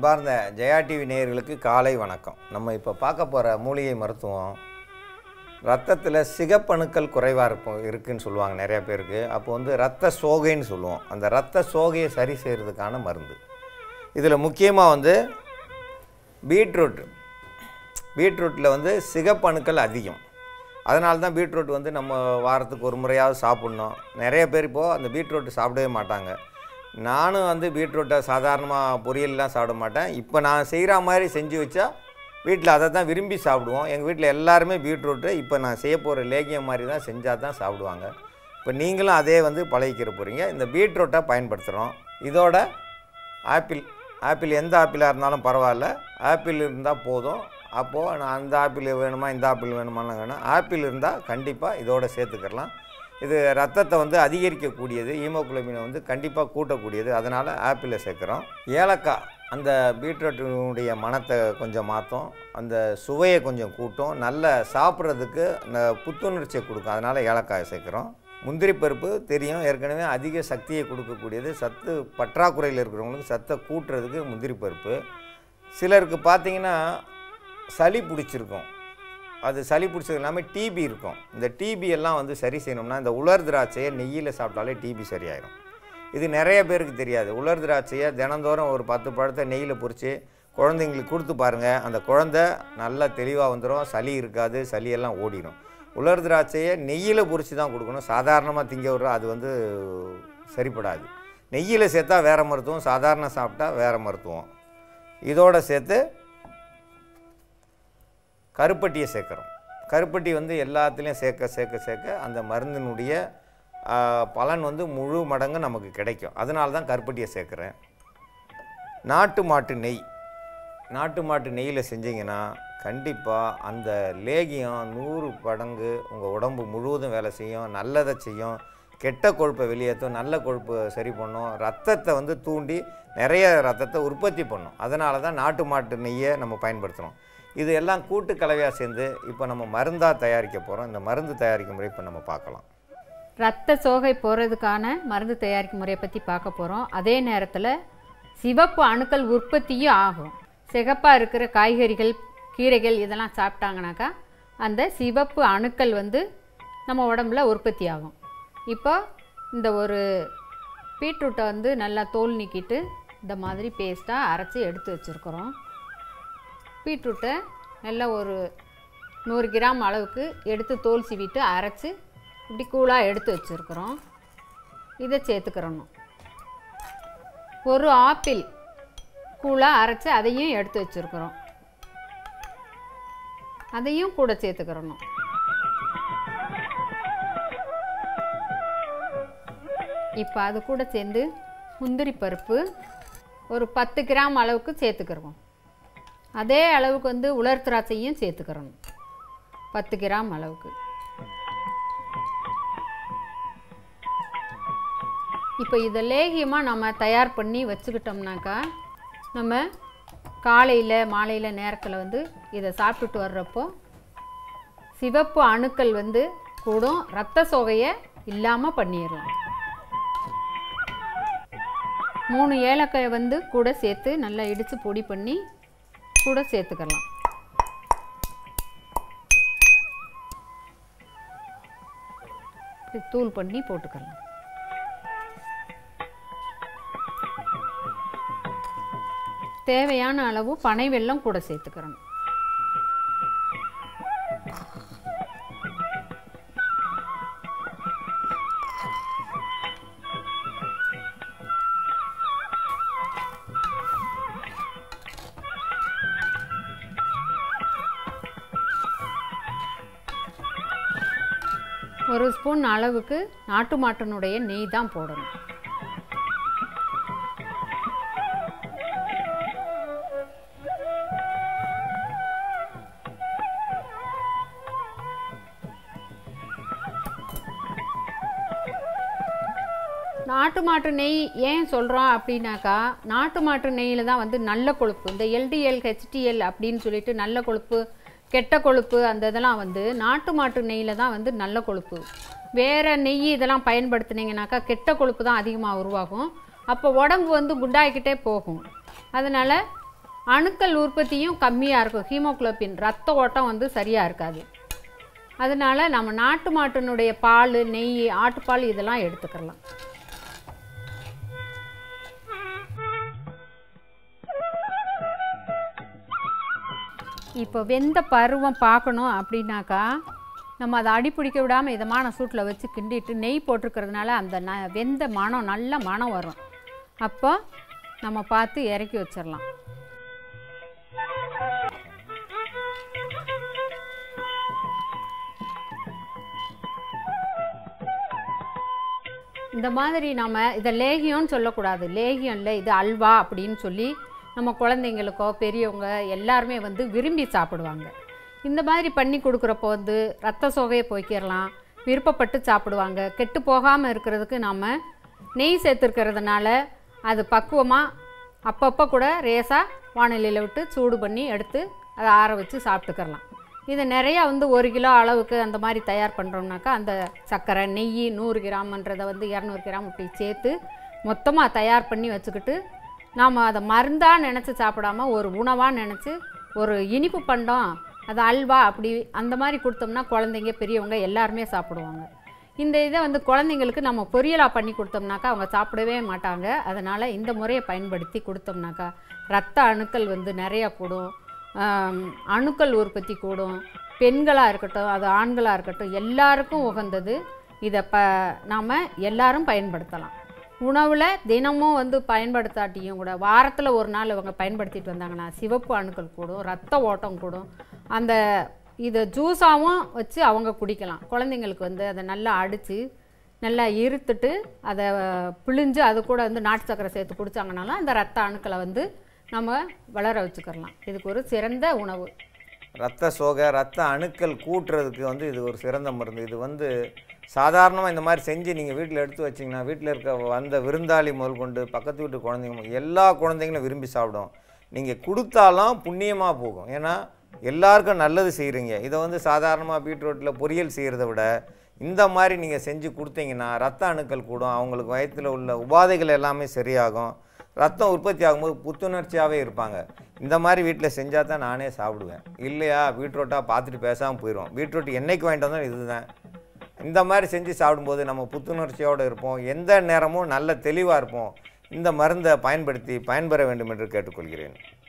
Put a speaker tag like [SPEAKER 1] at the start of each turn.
[SPEAKER 1] அன்பார்ந்த ஜெயா டிவி நேயர்களுக்கு காலை வணக்கம் நம்ம இப்போ பார்க்க போகிற மூலிகை மருத்துவம் ரத்தத்தில் சிகப்பணுக்கள் குறைவாக இருப்போம் இருக்குன்னு சொல்லுவாங்க நிறைய பேருக்கு அப்போ வந்து ரத்த சோகைன்னு சொல்லுவோம் அந்த ரத்த சோகையை சரி செய்கிறதுக்கான மருந்து இதில் முக்கியமாக வந்து பீட்ரூட் பீட்ரூட்டில் வந்து சிகப்பணுக்கள் அதிகம் அதனால தான் பீட்ரூட் வந்து நம்ம வாரத்துக்கு ஒரு முறையாவது சாப்பிட்ணும் நிறைய பேர் இப்போது அந்த பீட்ரூட் சாப்பிடவே மாட்டாங்க நானும் வந்து பீட்ரூட்டை சாதாரணமாக பொரியல்லாம் சாப்பிட மாட்டேன் இப்போ நான் செய்கிற மாதிரி செஞ்சு வச்சா வீட்டில் அதை தான் விரும்பி சாப்பிடுவோம் எங்கள் வீட்டில் எல்லாருமே பீட்ரூட்டு இப்போ நான் செய்ய போகிற லேகியம் மாதிரி தான் செஞ்சால் தான் சாப்பிடுவாங்க இப்போ நீங்களும் அதே வந்து பழகிக்கிற போகிறீங்க இந்த பீட்ரூட்டை பயன்படுத்துகிறோம் இதோட ஆப்பிள் ஆப்பிள் எந்த ஆப்பிளாக இருந்தாலும் பரவாயில்ல ஆப்பிள் இருந்தால் போதும் அப்போது நான் அந்த ஆப்பிள் வேணுமா இந்த ஆப்பிள் வேணுமான்னு வேணும் ஆப்பிள் இருந்தால் கண்டிப்பாக இதோட சேர்த்துக்கலாம் இது ரத்தத்தை வந்து அதிகரிக்கக்கூடியது ஹீமோகுளோபினை வந்து கண்டிப்பாக கூட்டக்கூடியது அதனால் ஆப்பிளை சேர்க்குறோம் ஏலக்காய் அந்த பீட்ரூட்டினுடைய மனத்தை கொஞ்சம் மாற்றும் அந்த சுவையை கொஞ்சம் கூட்டும் நல்ல சாப்பிட்றதுக்கு இந்த புத்துணர்ச்சியை கொடுக்கும் அதனால் ஏலக்காயை சேர்க்குறோம் முந்திரி பருப்பு தெரியும் ஏற்கனவே அதிக சக்தியை கொடுக்கக்கூடியது சத்து பற்றாக்குறையில் இருக்கிறவங்களுக்கு சத்தை கூட்டுறதுக்கு முந்திரி பருப்பு சிலருக்கு பார்த்தீங்கன்னா சளி பிடிச்சிருக்கும் அது சளி பிடிச்சது இல்லாமல் டிபி இருக்கும் இந்த டிபி எல்லாம் வந்து சரி செய்யணும்னா இந்த உலர் திராட்சையை நெய்யில் சாப்பிட்டாலே டிபி சரியாயிடும் இது நிறைய பேருக்கு தெரியாது உலர் திராட்சையை தினந்தோறும் ஒரு பத்து பழத்தை நெய்யில் பொரித்து குழந்தைங்களுக்கு கொடுத்து பாருங்கள் அந்த குழந்தை நல்லா தெளிவாக வந்துடும் சளி இருக்காது சளியெல்லாம் ஓடிடும் உலர் திராட்சையை நெய்யில் பொரித்து தான் கொடுக்கணும் சாதாரணமாக திங்க விட்றோம் அது வந்து சரிப்படாது நெய்யில் சேர்த்தா வேறு மருத்துவம் சாதாரண சாப்பிட்டா வேறு மருத்துவம் இதோட சேர்த்து கருப்பட்டியை சேர்க்குறோம் கருப்பட்டி வந்து எல்லாத்துலேயும் சேர்க்க சேர்க்க சேர்க்க அந்த மருந்தினுடைய ஆ, பலன் வந்து முழு மடங்கு நமக்கு கிடைக்கும் அதனால தான் கருப்பட்டியை சேர்க்குறேன் நாட்டு மாட்டு நெய் நாட்டு மாட்டு நெய்யில் செஞ்சீங்கன்னா கண்டிப்பாக அந்த லேகியம் நூறு மடங்கு உங்கள் உடம்பு முழுவதும் வேலை செய்யும் நல்லதை செய்யும் கெட்ட கொழுப்பை வெளியேற்றும் நல்ல கொழுப்பை சரி பண்ணும் ரத்தத்தை வந்து தூண்டி நிறைய ரத்தத்தை உற்பத்தி பண்ணும் அதனால தான் நாட்டு மாட்டு நெய்யை நம்ம பயன்படுத்துகிறோம் இது எல்லாம் கூட்டு கலவையாக சேர்ந்து இப்போ நம்ம மருந்தாக தயாரிக்க போகிறோம் இந்த மருந்து தயாரிக்கும் முறை இப்போ நம்ம பார்க்கலாம்
[SPEAKER 2] ரத்த சோகை போகிறதுக்கான மருந்து தயாரிக்கும் முறையை பற்றி பார்க்க போகிறோம் அதே நேரத்தில் சிவப்பு அணுக்கள் உற்பத்தியும் ஆகும் சிகப்பாக இருக்கிற காய்கறிகள் கீரைகள் இதெல்லாம் சாப்பிட்டாங்கனாக்கா அந்த சிவப்பு அணுக்கள் வந்து நம்ம உடம்புல உற்பத்தி ஆகும் இப்போ இந்த ஒரு பீட்ரூட்டை வந்து நல்லா தோல் நீக்கிட்டு இந்த மாதிரி பேஸ்ட்டாக அரைச்சி எடுத்து வச்சுருக்குறோம் பீட்ரூட்டை நல்லா ஒரு நூறு கிராம் அளவுக்கு எடுத்து தோல் சீவிட்டு அரைச்சி இப்படி கூலாக எடுத்து வச்சுருக்குறோம் இதை சேர்த்துக்கிறணும் ஒரு ஆப்பிள் கூலாக அரைச்சி அதையும் எடுத்து வச்சுருக்குறோம் அதையும் கூட சேர்த்துக்கிறணும் இப்போ அது கூட சேர்ந்து முந்திரி பருப்பு ஒரு பத்து கிராம் அளவுக்கு சேர்த்துக்கிறோம் அதே அளவுக்கு வந்து உலர் திராட்சையும் சேர்த்துக்கிறணும் பத்து கிராம் அளவுக்கு இப்போ இதை லேகியமாக நம்ம தயார் பண்ணி வச்சுக்கிட்டோம்னாக்கா நம்ம காலையில் மாலையில் நேரத்தில் வந்து இதை சாப்பிட்டுட்டு வர்றப்போ சிவப்பு அணுக்கள் வந்து கூடும் ரத்த சோகையை இல்லாமல் பண்ணிடலாம் மூணு ஏலக்காயை வந்து கூட சேர்த்து நல்லா இடித்து பொடி பண்ணி கூட சேர்த்துக்கலாம் இப்படி தூள் பண்ணி போட்டுக்கலாம் தேவையான அளவு பனை வெல்லம் கூட சேர்த்துக்கிறோம் ஒரு ஸ்பூன் அளவுக்கு நாட்டு மாட்டினுடைய நெய் தான் போடணும் நாட்டு மாட்டு நெய் ஏன் சொல்கிறோம் அப்படின்னாக்கா நாட்டு மாட்டு நெய்யில் தான் வந்து நல்ல கொழுப்பு இந்த எல்டிஎல் ஹெச்டிஎல் அப்படின்னு சொல்லிட்டு நல்ல கொழுப்பு கெட்ட கொழுப்பு அந்த இதெல்லாம் வந்து நாட்டு மாட்டு நெய்யில் தான் வந்து நல்ல கொழுப்பு வேறு நெய் இதெல்லாம் பயன்படுத்துனீங்கனாக்கா கெட்ட கொழுப்பு தான் அதிகமாக உருவாகும் அப்போ உடம்பு வந்து குண்டாகிக்கிட்டே போகும் அதனால் அணுக்கள் உற்பத்தியும் கம்மியாக இருக்கும் ஹீமோகுளோபின் ரத்த ஓட்டம் வந்து சரியாக இருக்காது அதனால நம்ம நாட்டு மாட்டினுடைய பால் நெய் ஆட்டுப்பால் இதெல்லாம் எடுத்துக்கலாம் இப்போ வெந்த பருவம் பார்க்கணும் அப்படின்னாக்கா நம்ம அதை அடிப்பிடிக்க விடாமல் இதமான சூட்டில் வச்சு கிண்டிட்டு நெய் போட்டிருக்கிறதுனால அந்த ந வெந்த மணம் நல்ல மணம் வரும் அப்போ நம்ம பார்த்து இறக்கி வச்சிடலாம் இந்த மாதிரி நம்ம இதை லேகியம்னு சொல்லக்கூடாது லேகியம் இல்லை இது அல்வா அப்படின்னு சொல்லி நம்ம குழந்தைங்களுக்கோ பெரியவங்க எல்லாருமே வந்து விரும்பி சாப்பிடுவாங்க இந்த மாதிரி பண்ணி கொடுக்குறப்போ வந்து ரத்த சோகையை போய்க்கிடலாம் விருப்பப்பட்டு சாப்பிடுவாங்க கெட்டு போகாமல் இருக்கிறதுக்கு நாம் நெய் சேர்த்துருக்கிறதுனால அது பக்குவமாக அப்பப்போ கூட ரேசாக வானிலையில் விட்டு சூடு பண்ணி எடுத்து அதை ஆற வச்சு சாப்பிட்டுக்கிறலாம் இது நிறையா வந்து ஒரு கிலோ அளவுக்கு அந்த மாதிரி தயார் பண்ணுறோம்னாக்கா அந்த சர்க்கரை நெய் நூறு கிராம்ன்றதை வந்து இரநூறு கிராம் இப்படி சேர்த்து மொத்தமாக தயார் பண்ணி வச்சுக்கிட்டு நாம் அதை மருந்தாக நினச்சி சாப்பிடாம ஒரு உணவாக நினச்சி ஒரு இனிப்பு பண்டம் அது அல்வா அப்படி அந்த மாதிரி கொடுத்தோம்னா குழந்தைங்க பெரியவங்க எல்லாருமே சாப்பிடுவாங்க இந்த இதை வந்து குழந்தைங்களுக்கு நம்ம பொரியலாக பண்ணி கொடுத்தோம்னாக்கா அவங்க சாப்பிடவே மாட்டாங்க அதனால் இந்த முறையை பயன்படுத்தி கொடுத்தோம்னாக்கா ரத்த அணுக்கள் வந்து நிறையா கூடும் ஆம், அணுக்கள் உற்பத்தி கூடும் பெண்களாக இருக்கட்டும் அது ஆண்களாக இருக்கட்டும் எல்லாருக்கும் உகந்தது இதை ப நாம் எல்லாரும் பயன்படுத்தலாம் உணவில் தினமும் வந்து பயன்படுத்தாட்டியும் கூட வாரத்தில் ஒரு நாள் இவங்க பயன்படுத்திட்டு வந்தாங்கன்னா சிவப்பு அணுக்கள் கூடும் ரத்த ஓட்டம் கூடும் அந்த இதை ஜூஸாகவும் வச்சு அவங்க குடிக்கலாம் குழந்தைங்களுக்கு வந்து அதை நல்லா அடித்து நல்லா இருத்துட்டு அதை பிழிஞ்சு அது கூட வந்து நாட்டு சக்கரை சேர்த்து குடித்தாங்கனாலும் அந்த ரத்த அணுக்களை வந்து நம்ம வளர வச்சுக்கிறலாம் இதுக்கு ஒரு சிறந்த உணவு
[SPEAKER 1] ரத்த சோகை ரத்த அணுக்கள் கூட்டுறதுக்கு வந்து இது ஒரு சிறந்த மருந்து இது வந்து சாதாரணமாக இந்த மாதிரி செஞ்சு நீங்கள் வீட்டில் எடுத்து வச்சிங்கன்னா வீட்டில் இருக்க வந்த விருந்தாளி முதல் கொண்டு பக்கத்து வீட்டு குழந்தைங்க முதல் எல்லா குழந்தைங்களும் விரும்பி சாப்பிடும் நீங்கள் கொடுத்தாலும் புண்ணியமாக போகும் ஏன்னா எல்லாருக்கும் நல்லது செய்கிறீங்க இதை வந்து சாதாரணமாக பீட்ரூட்டில் பொரியல் செய்கிறத விட இந்த மாதிரி நீங்கள் செஞ்சு கொடுத்தீங்கன்னா ரத்த அணுக்கள் கூடும் அவங்களுக்கு வயிற்றில் உள்ள உபாதைகள் எல்லாமே சரியாகும் ரத்தம் உற்பத்தி ஆகும்போது புத்துணர்ச்சியாகவே இருப்பாங்க இந்த மாதிரி வீட்டில் செஞ்சால் தான் நானே சாப்பிடுவேன் இல்லையா பீட்ரூட்டாக பார்த்துட்டு பேசாமல் போயிடும் பீட்ரூட் என்னைக்கு வாங்கிட்டு வந்தாலும் இதுதான் இந்த மாதிரி செஞ்சு சாப்பிடும்போது நம்ம புத்துணர்ச்சியோடு இருப்போம் எந்த நேரமும் நல்ல தெளிவாக இருப்போம் இந்த மருந்தை பயன்படுத்தி பயன்பெற வேண்டும் என்று கேட்டுக்கொள்கிறேன்